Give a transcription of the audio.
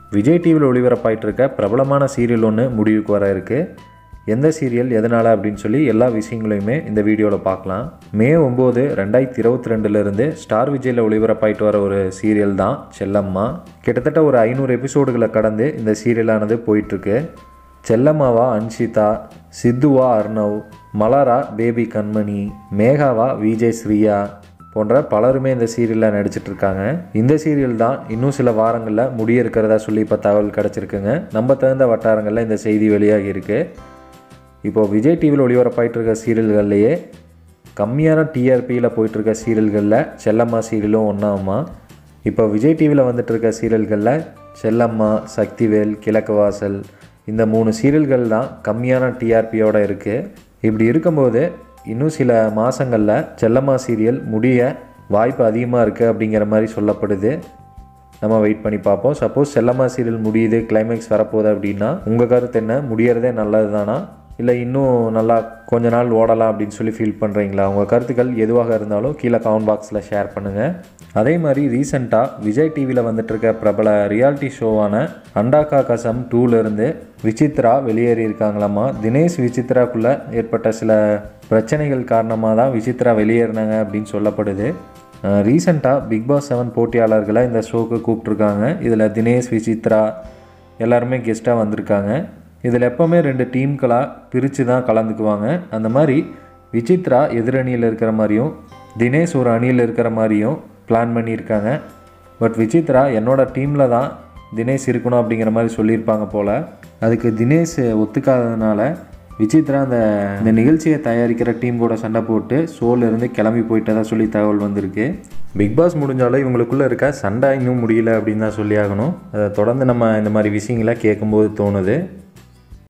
விஜய் டிவியில் ஒளிபரப்பாயிட்டு இருக்க பிரபலமான சீரியல் ஒன்று முடிவுக்கு வர இருக்குது எந்த சீரியல் எதனால் அப்படின்னு சொல்லி எல்லா விஷயங்களையுமே இந்த வீடியோவில் பார்க்கலாம் மே ஒம்பது ரெண்டாயிரத்தி இருபத்தி ரெண்டுலேருந்து ஸ்டார் விஜயில் ஒளிபரப்பாயிட்டு வர ஒரு சீரியல் தான் செல்லம்மா கிட்டத்தட்ட ஒரு ஐநூறு எபிசோடுகளை கடந்து இந்த சீரியலானது போயிட்டுருக்கு செல்லம்மாவா அன்ஷிதா சித்துவா அர்ணவ் மலரா பேபி கண்மணி மேகாவா விஜய் ஸ்ரீயா போன்ற பலருமே இந்த சீரியலில் நடிச்சிட்டு இருக்காங்க இந்த சீரியல் தான் இன்னும் சில வாரங்களில் முடிய இருக்கிறதா சொல்லி இப்போ தகவல் கிடச்சிருக்குங்க நம்ம தகுந்த வட்டாரங்களில் இந்த செய்தி வெளியாகி இருக்கு இப்போது விஜய் டிவியில் ஒளிபரப்பாயிட்டு இருக்க சீரியல்கள்லையே கம்மியான டிஆர்பியில் போயிட்டுருக்க சீரியல்களில் செல்லம்மா சீரியலும் ஒன்றாகுமா இப்போ விஜய் டிவியில் வந்துட்டு இருக்க சீரியல்களில் செல்லம்மா சக்திவேல் கிழக்கு வாசல் இந்த மூணு சீரியல்கள் தான் கம்மியான டிஆர்பியோட இருக்குது இப்படி இருக்கும்போது இன்னும் சில மாதங்களில் செல்லம்மா சீரியல் முடிய வாய்ப்பு அதிகமாக இருக்குது அப்படிங்கிற மாதிரி சொல்லப்படுது நம்ம வெயிட் பண்ணி பார்ப்போம் சப்போஸ் செல்லம்மா சீரியல் முடியுது கிளைமேக்ஸ் வரப்போகுது அப்படின்னா உங்கள் கருத்து என்ன முடியறதே நல்லது தானா இல்லை இன்னும் நல்லா கொஞ்ச நாள் ஓடலாம் அப்படின்னு சொல்லி ஃபீல் பண்ணுறீங்களா உங்கள் கருத்துக்கள் எதுவாக இருந்தாலும் கீழே கமெண்ட் பாக்ஸில் ஷேர் பண்ணுங்கள் அதே மாதிரி ரீசெண்டாக விஜய் டிவியில் வந்துட்டு இருக்க பிரபல ரியாலிட்டி ஷோவான அண்டாக்கா கசம் டூலேருந்து விசித்ரா வெளியேறி இருக்காங்களாமா தினேஷ் விசித்ராக்குள்ளே ஏற்பட்ட சில பிரச்சனைகள் காரணமாக தான் விசித்ரா வெளியேறினாங்க அப்படின்னு சொல்லப்படுது ரீசெண்டாக பிக் பாஸ் செவன் போட்டியாளர்களை இந்த ஷோக்கு கூப்பிட்ருக்காங்க இதில் தினேஷ் விசித்ரா எல்லாருமே கெஸ்ட்டாக வந்திருக்காங்க இதில் எப்போவுமே ரெண்டு டீம்களாக பிரித்து தான் கலந்துக்குவாங்க அந்த மாதிரி விசித்ரா எதிரணியில் இருக்கிற மாதிரியும் தினேஷ் ஒரு அணியில் இருக்கிற மாதிரியும் பிளான் பண்ணியிருக்காங்க பட் விசித்ரா என்னோட டீமில் தான் தினேஷ் இருக்கணும் அப்படிங்கிற மாதிரி சொல்லியிருப்பாங்க போல் அதுக்கு தினேஷ் ஒத்துக்காததுனால விசித்ரா அந்த இந்த நிகழ்ச்சியை தயாரிக்கிற டீம் கூட சண்டை போட்டு ஷோலேருந்து கிளம்பி போயிட்டதா சொல்லி தகவல் வந்திருக்கு பிக் பாஸ் முடிஞ்சாலும் இவங்களுக்குள்ளே இருக்க சண்டை இன்னும் முடியல அப்படின்னு தான் சொல்லி ஆகணும் அதை தொடர்ந்து நம்ம இந்த மாதிரி விஷயங்களை கேட்கும்போது தோணுது